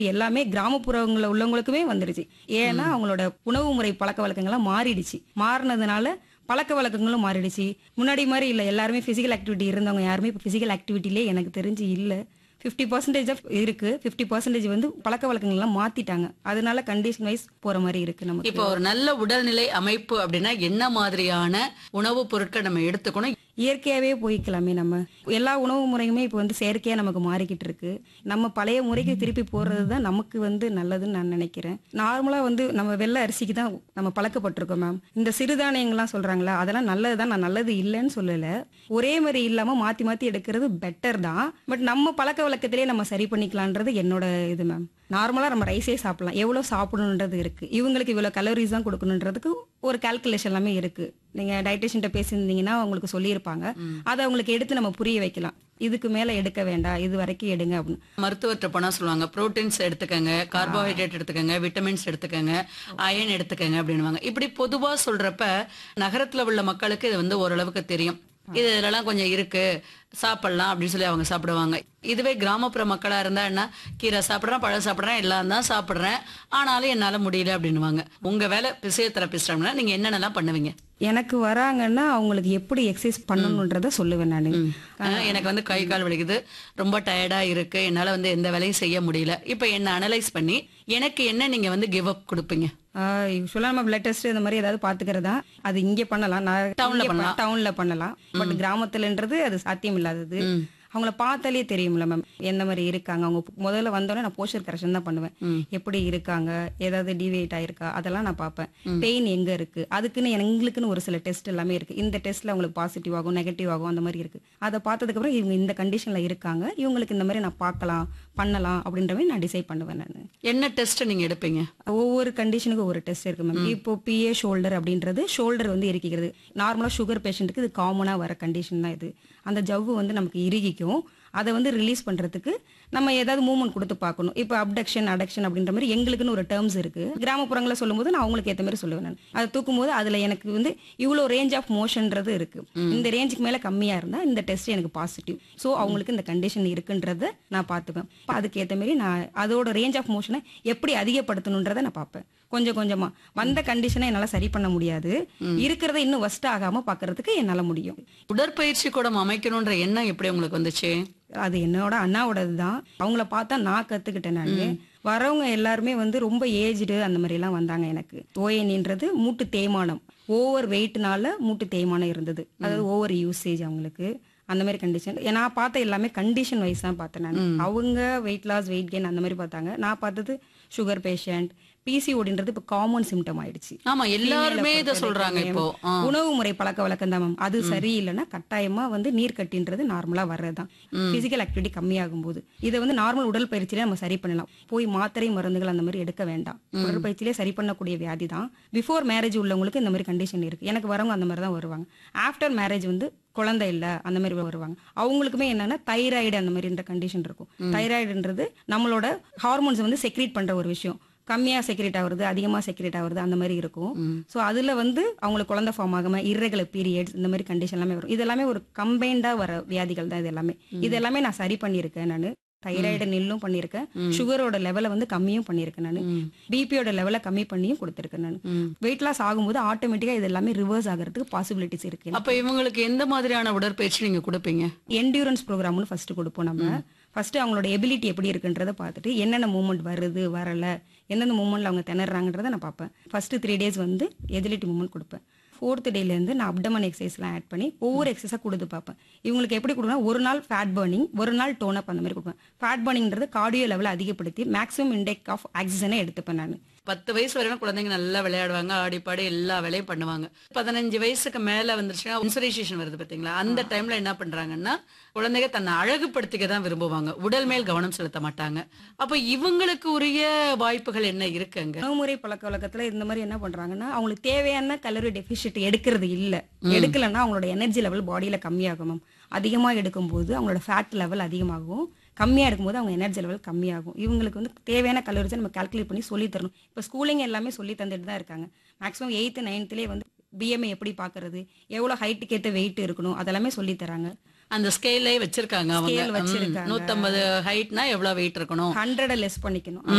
எல்லாமே கிராமப்புறங்களில் உள்ளவங்களுக்குமே வந்துடுச்சு ஏன்னா அவங்களோட உணவு முறை பழக்க வழக்கங்கள்லாம் மாறிடுச்சு மாறினதுனால பழக்க வழக்கங்களும் மாறிடுச்சு முன்னாடி மாதிரி இல்லை எல்லாருமே ஃபிசிக்கல் ஆக்டிவிட்டி இருந்தவங்க யாருமே இப்போ ஃபிசிக்கல் ஆக்டிவிட்டிலே எனக்கு தெரிஞ்சு இல்லை ஃபிஃப்டி பர்சன்டேஜ் ஆஃப் இருக்கு ஃபிஃப்டி பர்சன்டேஜ் வந்து பழக்க வழக்கங்கள்லாம் மாத்திட்டாங்க அதனால கண்டிஷன் வைஸ் போற மாதிரி இருக்கு நமக்கு இப்போ ஒரு நல்ல உடல்நிலை அமைப்பு அப்படின்னா என்ன மாதிரியான உணவுப் பொருட்கள் நம்ம எடுத்துக்கணும் இயற்கையாவே போய்க்கலாமே நம்ம எல்லா உணவு முறையுமே இப்போ வந்து செயற்கையா நமக்கு மாறிக்கிட்டு இருக்கு நம்ம பழைய முறைக்கு திருப்பி போறது தான் நமக்கு வந்து நல்லதுன்னு நான் நினைக்கிறேன் நார்மலா வந்து நம்ம வெள்ளை அரிசிக்கு தான் நம்ம பழக்கப்பட்டிருக்கோம் மேம் இந்த சிறுதானியங்கள்லாம் சொல்றாங்களா அதெல்லாம் நல்லது தான் நான் நல்லது இல்லைன்னு சொல்லல ஒரே மாதிரி இல்லாம மாத்தி மாத்தி எடுக்கிறது பெட்டர் தான் பட் நம்ம பழக்க வழக்கத்திலே நம்ம சரி பண்ணிக்கலான்றது என்னோட இது மேம் நார்மலா நம்ம ரைஸே சாப்பிடலாம் எவ்வளவு சாப்பிடணுன்றது இருக்கு இவங்களுக்கு இவ்வளவு கலோரிஸ் தான் கொடுக்கணுன்றதுக்கு ஒரு கால்குலேஷன் எல்லாமே இருக்கு நீங்க டயட்டிஷியன்ட்ட பேசியிருந்தீங்கன்னா அவங்களுக்கு சொல்லியிருப்பாங்க அதை அவங்களுக்கு எடுத்து நம்ம புரிய வைக்கலாம் இதுக்கு மேல எடுக்க வேண்டாம் இது வரைக்கும் எடுங்க அப்படின்னு மருத்துவர்கிட்ட போனா சொல்லுவாங்க புரோட்டீன்ஸ் எடுத்துக்கங்க கார்போஹைட்ரேட் எடுத்துக்கங்க விட்டமின்ஸ் எடுத்துக்கங்க அயன் எடுத்துக்கங்க அப்படின்னுவாங்க இப்படி பொதுவா சொல்றப்ப நகரத்துல உள்ள மக்களுக்கு இது வந்து ஓரளவுக்கு தெரியும் இது இதெல்லாம் கொஞ்சம் இருக்கு சாப்பிடலாம் அப்படின்னு சொல்லி அவங்க சாப்பிடுவாங்க இதுவே கிராமப்புற மக்களா இருந்தா என்ன கீரை சாப்பிடுறேன் பழம் சாப்பிடுறேன் எல்லாம் தான் சாப்பிடுறேன் ஆனாலும் என்னால முடியல அப்படின்னுவாங்க உங்க வேலை பிசியோதெரபிஸ்ட் அப்படின்னா நீங்க என்னென்னலாம் பண்ணுவீங்க எனக்கு வராங்கன்னா அவங்களுக்கு எப்படி எக்ஸசைஸ் பண்ணணுன்றத சொல்லுவேன் நான் ஆஹ் எனக்கு வந்து கை கால் வலிக்குது ரொம்ப டயர்டா இருக்கு என்னால வந்து எந்த வேலையும் செய்ய முடியல இப்ப என்ன அனலைஸ் பண்ணி எனக்கு என்ன நீங்க வந்து கிவ் அப் கொடுப்பீங்க யூஸ்வலாக நம்ம பிளட் டெஸ்ட் இந்த மாதிரி ஏதாவது பாத்துக்கிறதா அது இங்க பண்ணலாம் நான் Townல இங்க ப- பண்ணலாம். டவுன்ல பண்ணலாம் பட் கிராமத்துலன்றது அது சாத்தியம் இல்லாதது அவங்கள பார்த்தாலே தெரியும்ல மேம் எந்த மாதிரி இருக்காங்க அவங்க முதல்ல வந்தோடனே நான் போஸ்டர் கரெக்ஷன் தான் பண்ணுவேன் எப்படி இருக்காங்க ஏதாவது டிவேட் ஆயிருக்கா அதெல்லாம் நான் பார்ப்பேன் பெயின் எங்க இருக்கு அதுக்குன்னு எங்களுக்குன்னு ஒரு சில டெஸ்ட் எல்லாமே இருக்கு இந்த டெஸ்ட்ல அவங்களுக்கு பாசிட்டிவ் ஆகும் நெகட்டிவ் ஆகும் அந்த மாதிரி இருக்கு அதை பார்த்ததுக்கு அப்புறம் இவங்க இந்த கண்டிஷன்ல இருக்காங்க இவங்களுக்கு இந்த மாதிரி நான் பார்க்கலாம் பண்ணலாம் அப்படின்ற மாதிரி நான் டிசைட் பண்ணுவேன் நான் என்ன டெஸ்ட் நீங்க எடுப்பீங்க ஒவ்வொரு கண்டிஷனுக்கு ஒரு டெஸ்ட் இருக்கு மேம் இப்போ பிஏ ஷோல்டர் அப்படின்றது ஷோல்டர் வந்து இறுக்கிக்கிறது நார்மலா சுகர் பேஷண்ட்டுக்கு இது காமனா வர கண்டிஷன் தான் இது அந்த ஜவ்வு வந்து நமக்கு இறுகிக்கும் அதை வந்து ரிலீஸ் பண்றதுக்கு நம்ம ஏதாவது மூவ்மெண்ட் கொடுத்து பார்க்கணும் இப்போ அப்டக்ஷன் அடக்ஷன் அப்படின்ற மாதிரி எங்களுக்குன்னு ஒரு டேர்ம்ஸ் இருக்கு கிராமப்புறங்களில் சொல்லும்போது நான் அவங்களுக்கு ஏற்ற மாதிரி சொல்லுவேன் நான் அதை தூக்கும் போது அதுல எனக்கு வந்து இவ்வளோ ரேஞ்ச் ஆஃப் மோஷன்றது இருக்கு இந்த ரேஞ்சுக்கு மேல கம்மியா இருந்தா இந்த டெஸ்ட் எனக்கு பாசிட்டிவ் ஸோ அவங்களுக்கு இந்த கண்டிஷன் இருக்குன்றத நான் பார்த்துப்பேன் அப்ப அதுக்கு ஏற்ற மாதிரி நான் அதோட ரேஞ்ச் ஆஃப் மோஷனை எப்படி அதிகப்படுத்தணுன்றதை நான் பார்ப்பேன் கொஞ்சம் கொஞ்சமா வந்த கண்டிஷனை என்னால சரி பண்ண முடியாது இருக்கிறத இன்னும் ஒஸ்ட் ஆகாம பாக்குறதுக்கு என்னால முடியும் உடற்பயிற்சி கூடம் அமைக்கணும்ன்ற எண்ணம் எப்படி உங்களுக்கு வந்துச்சு அது என்னோட அண்ணாவோடது தான் அவங்கள பார்த்தா நான் கத்துக்கிட்டேன் நான் வரவங்க எல்லாருமே வந்து ரொம்ப ஏஜ்டு அந்த மாதிரி எல்லாம் வந்தாங்க எனக்கு ஓஎன்ன்றது மூட்டு தேய்மானம் ஓவர் வெயிட்னால மூட்டு தேய்மானம் இருந்தது அதாவது ஓவர் யூசேஜ் அவங்களுக்கு அந்த மாதிரி கண்டிஷன் நான் பார்த்த எல்லாமே கண்டிஷன் வைஸ் தான் பார்த்தேன் நான் அவங்க வெயிட் லாஸ் வெயிட் கெயின் அந்த மாதிரி பார்த்தாங்க நான் பார்த்தது சுகர் பேஷண்ட் பிசிஓடின்றது இப்போ காமன் சிம்டம் ஆயிடுச்சு ஆமா எல்லாருமே இத பொறுத்த சொல்றாங்க வரைக்கும் இப்போ ஆ. உணவு முறை பழக்க வழக்கம் தான் மேம் அது சரியில்லைன்னா கட்டாயமா வந்து நீர் கட்டின்றது நார்மலா வர்றதுதான் பிசிக்கல் ஆக்டிவிட்டி கம்மியாகும் போது இதை வந்து நார்மல் உடற்பயிற்சியிலே நம்ம சரி பண்ணலாம் போய் மாத்திரை மருந்துகள் அந்த மாதிரி எடுக்க வேண்டாம் உடற்பயிற்சியிலே சரி பண்ணக்கூடிய வியாதி தான் பிஃபோர் மேரேஜ் உள்ளவங்களுக்கு இந்த மாதிரி கண்டிஷன் இருக்கு எனக்கு வரவங்க அந்த மாதிரி தான் வருவாங்க ஆஃப்டர் மேரேஜ் வந்து குழந்தை இல்ல அந்த மாதிரி வருவாங்க அவங்களுக்குமே என்னன்னா தைராய்டு அந்த மாதிரின்ற கண்டிஷன் இருக்கும் தைராய்டுன்றது நம்மளோட ஹார்மோன்ஸ் வந்து செக்ரீட் பண்ற ஒரு விஷயம் கம்மியா செக்ரேட் ஆகுறது அதிகமா செக்ரேட் ஆகுறது அந்த மாதிரி இருக்கும் சோ அதுல வந்து அவங்களுக்கு குழந்தை ஃபார்ம் ஆகாம irregular பீரியட்ஸ் இந்த மாதிரி கண்டிஷன் எல்லாமே வரும் இது எல்லாமே ஒரு கம்பைண்டா வர வியாதிகள் தான் இது எல்லாமே இது எல்லாமே நான் சரி பண்ணியிருக்கேன் நான் தைராய்டு நில்லும் பண்ணியிருக்கேன் சுகரோட லெவலை வந்து கம்மியும் பண்ணியிருக்கேன் நான் பிபியோட லெவலை கம்மி பண்ணியும் கொடுத்துருக்கேன் நான் வெயிட் லாஸ் ஆகும்போது ஆட்டோமேட்டிக்கா இது எல்லாமே ரிவர்ஸ் ஆகிறதுக்கு பாசிபிலிட்டிஸ் இருக்கு அப்ப இவங்களுக்கு எந்த மாதிரியான உடற்பயிற்சி நீங்க கொடுப்பீங்க என்டியூரன்ஸ் ப்ரோக்ராம்னு ஃபர்ஸ்ட் கொடுப்போம் நம்ம ஃபர்ஸ்ட் அவங்களோட எபிலிட்டி எப்படி இருக்குன்றத பார்த்துட்டு என்னென்ன மூமெண்ட் வருது வரல எந்தெந்த மூமெண்ட்ல அவங்க திணறாங்கன்றத நான் பார்ப்பேன் ஃபர்ஸ்ட் த்ரீ டேஸ் வந்து எபிலிட்டி மூமெண்ட் கொடுப்பேன் ஃபோர்த் டேலேருந்து நான் அப்டமன் எக்ஸசைஸ்லாம் ஆட் பண்ணி ஒவ்வொரு எக்ஸசைஸாக கொடுத்து பார்ப்பேன் இவங்களுக்கு எப்படி கொடுக்கணும் ஒரு நாள் ஃபேட் பர்னிங் ஒரு நாள் டோன் அப் அந்த மாதிரி கொடுப்பேன் ஃபேட் பர்னிங்கிறது கார்டியோ லெவலை அதிகப்படுத்தி மேக்ஸிமம் இண்டெக் ஆஃப் ஆக்சிஜனை எடுத்துப்பேன் நான் பத்து வயசு வரைக்கும் குழந்தைங்க நல்லா விளையாடுவாங்க ஆடி பாடி எல்லா வேலையும் பண்ணுவாங்க பதினஞ்சு வயசுக்கு மேல வந்துருச்சுன்னா இன்சரைசேஷன் வருது பாத்தீங்களா அந்த டைம்ல என்ன பண்றாங்கன்னா குழந்தைங்க தன்னை அழகுபடுத்திக்க தான் விரும்புவாங்க உடல் மேல் கவனம் செலுத்த மாட்டாங்க அப்ப இவங்களுக்கு உரிய வாய்ப்புகள் என்ன இருக்குங்க உணவுமுறை பழக்க வழக்கத்துல இந்த மாதிரி என்ன பண்றாங்கன்னா அவங்களுக்கு தேவையான கலோரி டெபிசிட் எடுக்கிறது இல்ல எடுக்கலன்னா அவங்களோட எனர்ஜி லெவல் பாடியில கம்மியாகும் மேம் அதிகமா எடுக்கும்போது அவங்களோட ஃபேட் லெவல் அதிகமாகும் கம்மியா எடுக்கும்போது அவங்க எனர்ஜி லெவல் கம்மியாகும் இவங்களுக்கு வந்து தேவையான கலோரிஸை நம்ம கால்குலேட் பண்ணி சொல்லி தரணும் இப்போ ஸ்கூலிங் எல்லாமே சொல்லி தந்துட்டு தான் இருக்காங்க மேக்ஸிமம் எயித்து நைன்த்லேயே வந்து பிஎம்ஐ எப்படி பார்க்கறது எவ்வளோ ஹைட்டுக்கு ஏற்ற வெயிட் இருக்கணும் அதெல்லாமே சொல்லி தராங்க அந்த ஸ்கேலே வச்சிருக்காங்க அவங்க Scale வச்சிருக்காங்க. நூத்தம்பது ஹைட்னா எவ்வளவு வெயிட் இருக்கணும் ஹண்ட்ரட லெஸ் பண்ணிக்கணும்